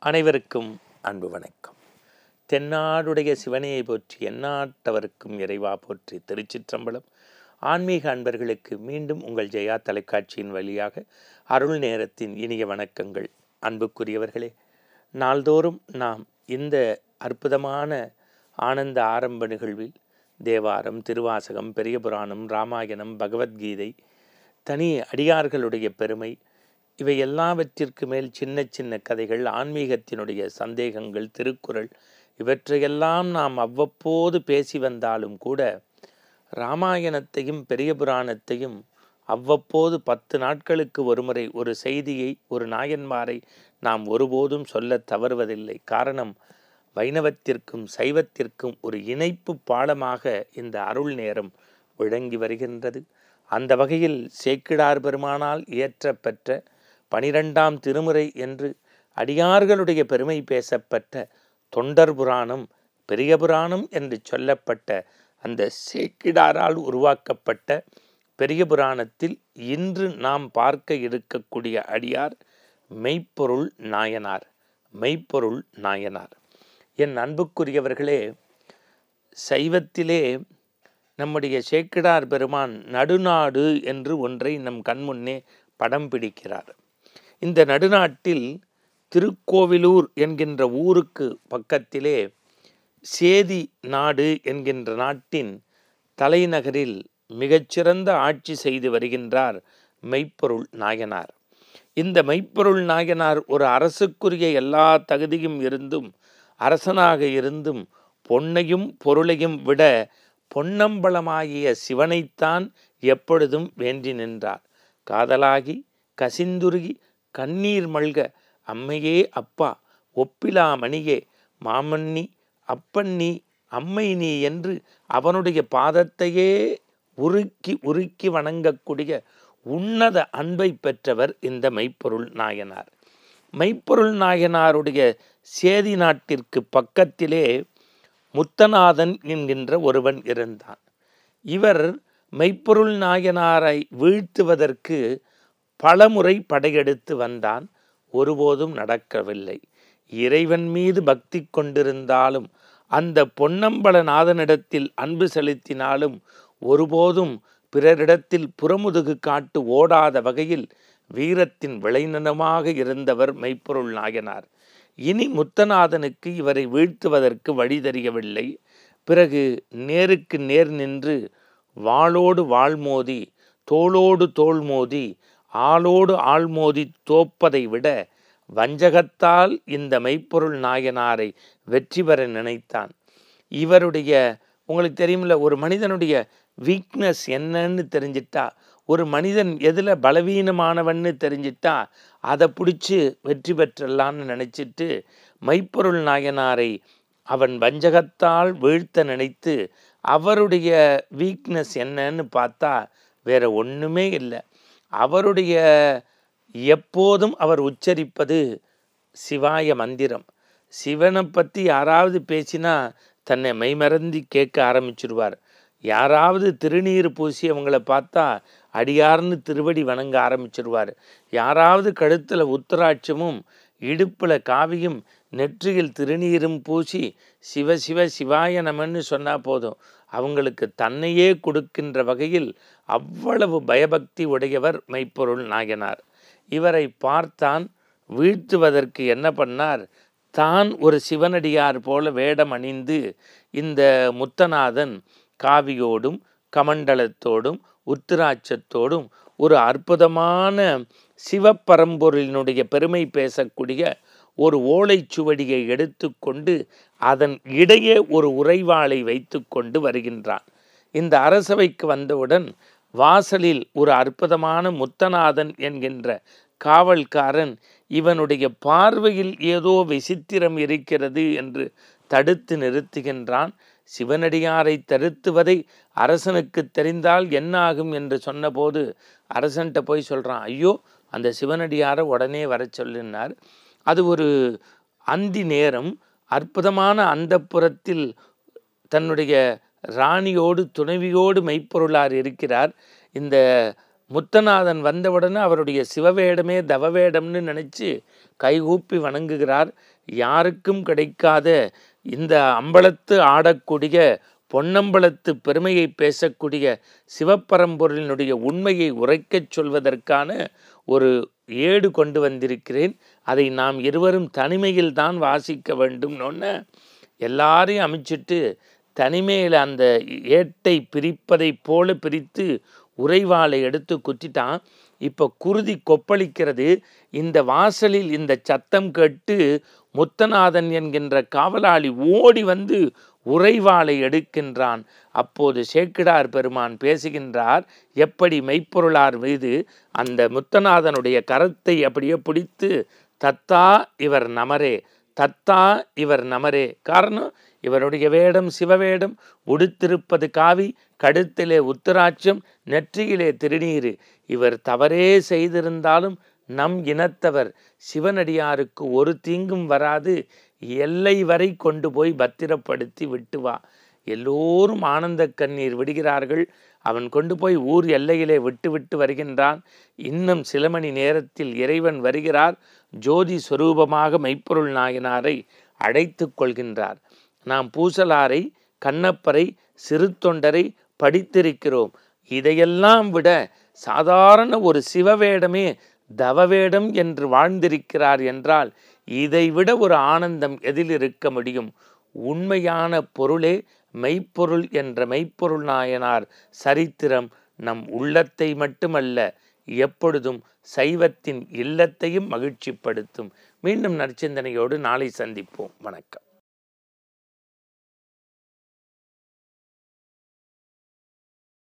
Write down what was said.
அனைவருக்கும் அன்பு வணக்கம் தென்னாடுடைய சிவனையை போற்றி எந்நாட்டவருக்கும் இறைவா போற்றி திருச்சிற்றம்பலம் ஆன்மீக அன்பர்களுக்கு மீண்டும் உங்கள் ஜெயா தொலைக்காட்சியின் வழியாக அருள் நேரத்தின் இனிய வணக்கங்கள் அன்புக்குரியவர்களே நாள்தோறும் நாம் இந்த அற்புதமான ஆனந்த ஆரம்ப நிகழ்வில் தேவாரம் திருவாசகம் பெரிய புராணம் ராமாயணம் பகவத்கீதை தனி அடியார்களுடைய பெருமை இவை எல்லாவற்றிற்கு மேல் சின்ன சின்ன கதைகள் ஆன்மீகத்தினுடைய சந்தேகங்கள் திருக்குறள் இவற்றையெல்லாம் நாம் அவ்வப்போது பேசி வந்தாலும் கூட ராமாயணத்தையும் பெரிய புராணத்தையும் அவ்வப்போது பத்து நாட்களுக்கு ஒருமுறை ஒரு செய்தியை ஒரு நாயன்மாரை நாம் ஒருபோதும் சொல்ல தவறுவதில்லை காரணம் வைணவத்திற்கும் சைவத்திற்கும் ஒரு இணைப்பு பாலமாக இந்த அருள் நேரம் விளங்கி வருகின்றது அந்த வகையில் சேக்கிடார் பெருமானால் இயற்றப்பெற்ற பனிரெண்டாம் திருமுறை என்று அடியார்களுடைய பெருமை பேசப்பட்ட தொண்டர் புராணம் பெரிய புராணம் என்று சொல்லப்பட்ட அந்த சேக்கிடாரால் உருவாக்கப்பட்ட பெரிய புராணத்தில் இன்று நாம் பார்க்க இருக்கக்கூடிய அடியார் மெய்ப்பொருள் நாயனார் மெய்ப்பொருள் நாயனார் என் அன்புக்குரியவர்களே சைவத்திலே நம்முடைய சேக்கிடார் பெருமான் நடுநாடு என்று ஒன்றை நம் கண்முன்னே படம் பிடிக்கிறார் இந்த நடுநாட்டில் திருக்கோவிலூர் என்கின்ற ஊருக்கு பக்கத்திலே சேதி நாடு என்கின்ற நாட்டின் தலைநகரில் மிகச்சிறந்த ஆட்சி செய்து வருகின்றார் மெய்ப்பொருள் நாயனார் இந்த மெய்ப்பொருள் நாயனார் ஒரு அரசுக்குரிய எல்லா தகுதியும் இருந்தும் அரசனாக இருந்தும் பொன்னையும் பொருளையும் விட பொன்னம்பலமாகிய சிவனைத்தான் எப்பொழுதும் வேண்டி நின்றார் காதலாகி கசிந்துருகி கண்ணீர் மல்க அம்மையே அப்பா ஒப்பிலா மணியே மாமன்னி அப்பன்னி அம்மை நீ என்று அவனுடைய பாதத்தையே உருக்கி உருக்கி வணங்கக்கூடிய உன்னத அன்பை பெற்றவர் இந்த மெய்ப்பொருள் நாயனார் மெய்ப்பொருள் நாயனாருடைய சேதி நாட்டிற்கு பக்கத்திலே முத்தநாதன் என்கின்ற ஒருவன் இருந்தான் இவர் மெய்ப்பொருள் நாயனாரை வீழ்த்துவதற்கு பலமுறை படையெடுத்து வந்தான் ஒருபோதும் நடக்கவில்லை இறைவன் மீது பக்தி கொண்டிருந்தாலும் அந்த பொன்னம்பலநாதனிடத்தில் அன்பு செலுத்தினாலும் ஒருபோதும் பிறரிடத்தில் புறமுதுகு காட்டு ஓடாத வகையில் வீரத்தின் விளைநிலமாக இருந்தவர் மெய்ப்பொருள் நாயனார் இனி முத்தநாதனுக்கு இவரை வீழ்த்துவதற்கு வழி தெரியவில்லை பிறகு நேருக்கு நேர் நின்று வாளோடு வாள் மோதி தோளோடு தோள் மோதி ஆளோடு ஆள் மோதி தோப்பதை விட வஞ்சகத்தால் இந்த மெய்ப்பொருள் நாயனாரை வெற்றி பெற நினைத்தான் இவருடைய உங்களுக்கு தெரியுமில்ல ஒரு மனிதனுடைய வீக்னஸ் என்னன்னு தெரிஞ்சிட்டா ஒரு மனிதன் எதில் பலவீனமானவன்னு தெரிஞ்சிட்டா அதை பிடிச்சி வெற்றி பெற்றலான்னு நினச்சிட்டு மைப்பொருள் நாயனாரை அவன் வஞ்சகத்தால் வீழ்த்த நினைத்து அவருடைய வீக்னஸ் என்னன்னு பார்த்தா வேற ஒன்றுமே இல்லை அவருடைய எப்போதும் அவர் உச்சரிப்பது சிவாய மந்திரம் சிவனை பற்றி யாராவது பேசினா தன்னை மெய்மறந்தி கேட்க ஆரம்பிச்சிருவார் யாராவது திருநீர் பூசி அவங்கள பார்த்தா அடியார்னு திருவடி வணங்க ஆரம்பிச்சிருவார் யாராவது கழுத்தில் உத்தராட்சமும் இடுப்பில் காவியும் நெற்றியில் திருநீரும் பூசி சிவ சிவ சிவாய நமன்னு சொன்னால் போதும் அவங்களுக்கு தன்னையே கொடுக்கின்ற வகையில் அவ்வளவு பயபக்தி உடையவர் மெய்ப்பொருள் நாயனார் இவரை பார்த்தான் வீழ்த்துவதற்கு என்ன பண்ணார் தான் ஒரு சிவனடியார் போல வேடம் அணிந்து இந்த முத்தநாதன் காவியோடும் கமண்டலத்தோடும் உத்திராட்சத்தோடும் ஒரு அற்புதமான சிவப்பரம்பொருளினுடைய பெருமை பேசக்கூடிய ஒரு ஓலைச்சுவடியை எடுத்துக்கொண்டு அதன் இடையே ஒரு உறைவாளை வைத்து கொண்டு வருகின்றான் இந்த அரசவைக்கு வந்தவுடன் வாசலில் ஒரு அற்புதமான முத்தநாதன் என்கின்ற காவல்காரன் இவனுடைய பார்வையில் ஏதோ விசித்திரம் இருக்கிறது என்று தடுத்து நிறுத்துகின்றான் சிவனடியாரை தருத்துவதை அரசனுக்கு தெரிந்தால் என்ன ஆகும் என்று சொன்னபோது அரசன்ட்ட போய் சொல்கிறான் ஐயோ அந்த சிவனடியாரை உடனே வர சொல்லினார் அது ஒரு அந்தி நேரம் அற்புதமான அந்த புறத்தில் தன்னுடைய ராணியோடு துணைவியோடு மெய்ப்பொருளார் இருக்கிறார் இந்த முத்தநாதன் வந்தவுடனே அவருடைய சிவவேடமே தவவேடம்னு நினச்சி கைகூப்பி வணங்குகிறார் யாருக்கும் கிடைக்காத இந்த அம்பலத்து ஆடக்கூடிய பொன்னம்பலத்து பெருமையை பேசக்கூடிய சிவப்பரம்பொருளினுடைய உண்மையை உரைக்கச் சொல்வதற்கான ஒரு ஏடு கொண்டு வந்திருக்கிறேன் அதை நாம் இருவரும் தனிமையில் தான் வாசிக்க வேண்டும்னு எல்லாரையும் அமைச்சிட்டு தனிமையில் அந்த ஏட்டை பிரிப்பதைப் போல பிரித்து உறைவாளை எடுத்து குத்திட்டான் இப்போ குருதி கொப்பளிக்கிறது இந்த வாசலில் இந்த சத்தம் கேட்டு முத்தநாதன் என்கின்ற காவலாளி ஓடி வந்து உறைவாளை எடுக்கின்றான் அப்போது சேக்கிடார் பெருமான் பேசுகின்றார் எப்படி மெய்ப்பொருளார் மீது அந்த முத்தநாதனுடைய கரத்தை அப்படியே பிடித்து தத்தா இவர் நமரே தத்தா இவர் நமரே காரணம் இவருடைய வேடம் சிவவேடம் உடுத்திருப்பது காவி கழுத்திலே உத்தராட்சம் நெற்றியிலே திருநீரு இவர் தவறே செய்திருந்தாலும் நம் இனத்தவர் சிவனடியாருக்கு ஒரு தீங்கும் வராது எல்லை வரை கொண்டு போய் பத்திரப்படுத்தி விட்டு வா எல்லோரும் ஆனந்த கண்ணீர் விடுகிறார்கள் அவன் கொண்டு போய் ஊர் எல்லையிலே விட்டு விட்டு வருகின்றான் இன்னும் சில மணி நேரத்தில் இறைவன் வருகிறார் ஜோதி சொரூபமாக மெய்ப்பொருள் நாயனாரை அழைத்து கொள்கின்றார் நாம் பூசலாரை கண்ணப்பரை சிறு தொண்டரை படித்திருக்கிறோம் இதையெல்லாம் விட சாதாரண ஒரு சிவவேடமே தவவேடம் என்று வாழ்ந்திருக்கிறார் என்றால் இதைவிட ஒரு ஆனந்தம் எதில் இருக்க முடியும் உண்மையான பொருளே மெய்ப்பொருள் என்ற மெய்ப்பொருள் நாயனார் சரித்திரம் நம் உள்ளத்தை மட்டுமல்ல எப்பொழுதும் சைவத்தின் இல்லத்தையும் மகிழ்ச்சிப்படுத்தும் மீண்டும் நற்சிந்தனையோடு நாளை சந்திப்போம் வணக்கம்